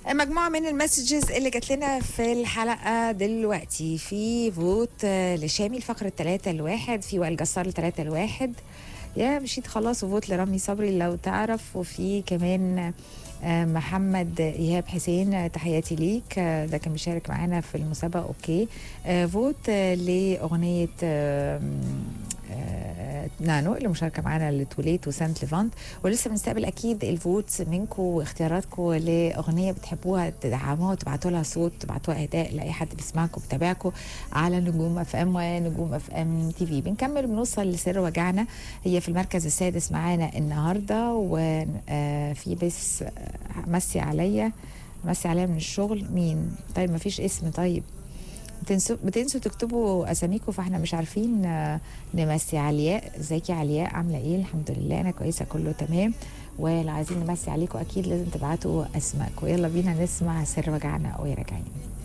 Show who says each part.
Speaker 1: مجموعة من المسجز اللي جات لنا في الحلقة دلوقتي في فوت آه، لشامي الفقرة الثلاثة الواحد في وائل جسار الثلاثة الواحد يا مشيت خلاص وفوت لرامي صبري لو تعرف وفي كمان آه، محمد ايهاب حسين آه، تحياتي ليك آه، ده كان بيشارك معانا في المسابقه اوكي آه، فوت آه، لاغنيه آه، آه، نانو اللي مشاركه معانا لتوليت وسانت ليفانت ولسه بنستقبل اكيد الفوتس منكم واختياراتكم لاغنيه بتحبوها تدعموها وتبعتوا لها صوت تبعتوها اهداء لاي حد بيسمعكم بتابعكم على نجوم اف ام ونجوم اف ام تي في بنكمل بنوصل لسر وجعنا هي في المركز السادس معانا النهارده وفي بس آه، مسي عليا مسي عليا من الشغل مين طيب ما فيش اسم طيب بتنسوا بتنسوا تكتبوا اساميكم فاحنا مش عارفين آه، نمسي علياء ازيك يا علياء عامله ايه الحمد لله انا كويسه كله تمام ولو عايزين نمسي عليكم اكيد لازم تبعتوا اسماءكم يلا بينا نسمع سر وجعنا وراجعين